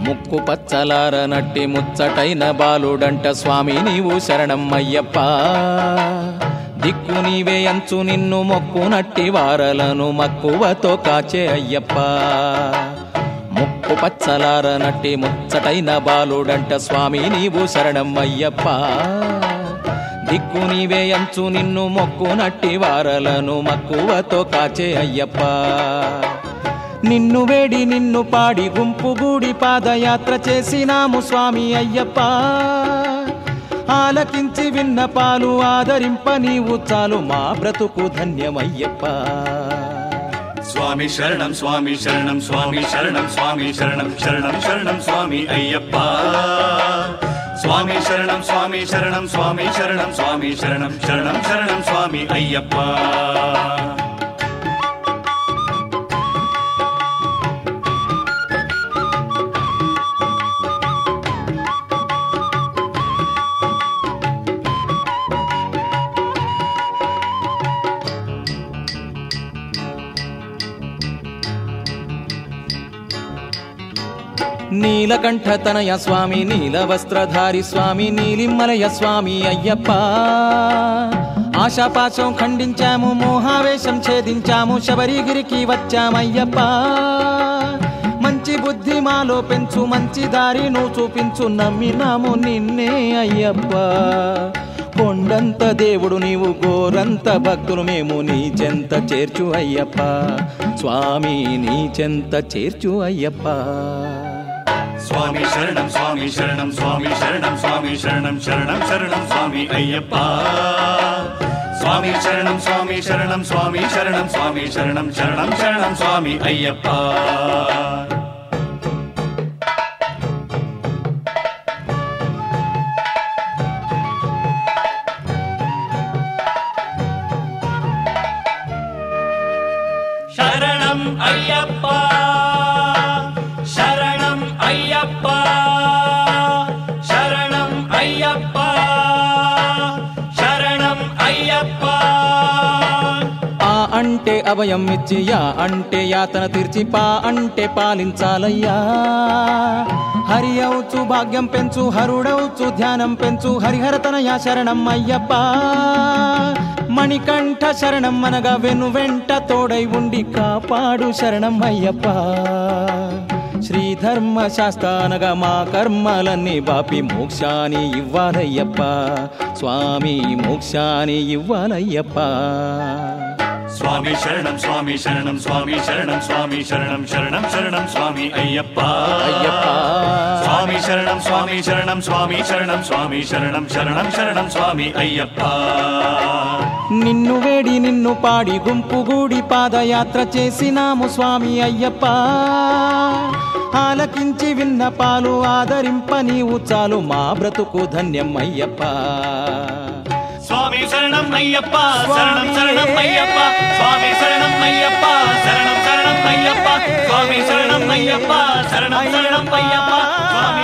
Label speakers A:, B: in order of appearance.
A: ముక్కు పచ్చలార నట్టి ముచ్చటైన బాలుడంట స్వామి నీవు శరణం అయ్యప్ప దిక్కు నీవే అంచు నిన్ను మొక్కు నట్టి వారలను మక్కువతో కాచే అయ్యప్ప ముక్కు పచ్చలార నట్టి ముచ్చటైన బాలుడంట స్వామి నీవు శరణం అయ్యప్ప దిక్కు నీవే అంచు నిన్ను మొక్కు నట్టి వారలను మక్కువతో కాచే అయ్యప్ప నిన్ను వేడి నిన్ను పాడి గుంపు గూడి పాదయాత్ర చేసినాము స్వామి అయ్యప్ప ఆలకించి విన్న పాలు ఆదరింప నీవు చాలు మా బ్రతుకు ధన్యమయ్యప్ప
B: స్వామి శరణం స్వామి శరణం స్వామి శరణం స్వామి శరణం శరణం శరణం స్వామి అయ్యప్ప స్వామి శరణం స్వామి శరణం స్వామి శరణం స్వామి శరణం శరణం శరణం స్వామి అయ్యప్ప
A: నీలకంఠ తనయ స్వామి నీల వస్త్రధారి స్వామి నీలిమ్మలయ స్వామి అయ్యప్ప ఆశాపాశం ఖండించాము మోహావేశం ఛేదించాము శబరిగిరికి వచ్చామయ్యప్ప మంచి బుద్ధి మాలో పెంచు మంచి దారి నువ్వు చూపించు నమ్మినాము నిన్నే అయ్యప్ప కొండంత దేవుడు నీవు గోరంత భక్తులు మేము నీ చెంత చేర్చు అయ్యప్ప స్వామి నీ చెంత చేర్చు అయ్యప్ప
B: స్వామి శరణం స్వామి శరణం స్వామి శరణం స్వామి శరణం శరణం శరణం స్వామి అయ్యప్ప స్వామి శరణం స్వామి శరణం స్వామి శరణం స్వామి శరణం శరణం శరణం స్వామి అయ్యప్ప శరణం అయ్యప్ప శరణం అయ్యప్ప శరణం అయ్యప్ప శరణం అయ్యప్ప
A: ఆ అంటే అభయం ఇచ్చి యా అంటే యాతన తీర్చి పా అంటే పాలించాలయ్యా హరి అవుచు భాగ్యం పెంచు హరుడవుచు ధ్యానం పెంచు హరిహరతనయ శరణం అయ్యప్ప మణికంఠ శరణం అనగా వెను వెంట తోడై ఉండి కాపాడు శరణం అయ్యప్ప శ్రీధర్మ శాస్త్రానగా మా కర్మలన్నీ బాపి మోక్షాన్ని ఇవ్వాలయ్యప్ప స్వామి మోక్షాన్ని ఇవ్వాలయ్యప్ప
B: స్వామి శరణం స్వామి శరణం స్వామి శరణం స్వామి శరణం శరణం శరణం స్వామి అయ్యప్ప
A: అయ్యప్ప
B: స్వామి శరణం స్వామి శరణం స్వామి శరణం స్వామి శరణం శరణం శరణం స్వామి అయ్యప్ప
A: నిన్ను వేడి నిన్ను పాడి గుంపు గూడి పాదయాత్ర చేసినాము స్వామి అయ్యప్ప ఆలకించి విన్న పాలు ఆదరింప నీవు చాలు మా బ్రతుకు ధన్యం అయ్యప్ప
B: స్వామి శరణం అయ్యప్ప శరణం శరణం అయ్యప్ప స్వామి శరణం అయ్యప్ప శరణం శరణం అయ్యప్ప స్వామి శరణం అయ్యప్ప శరణం శరణం అయ్యప్ప స్వామి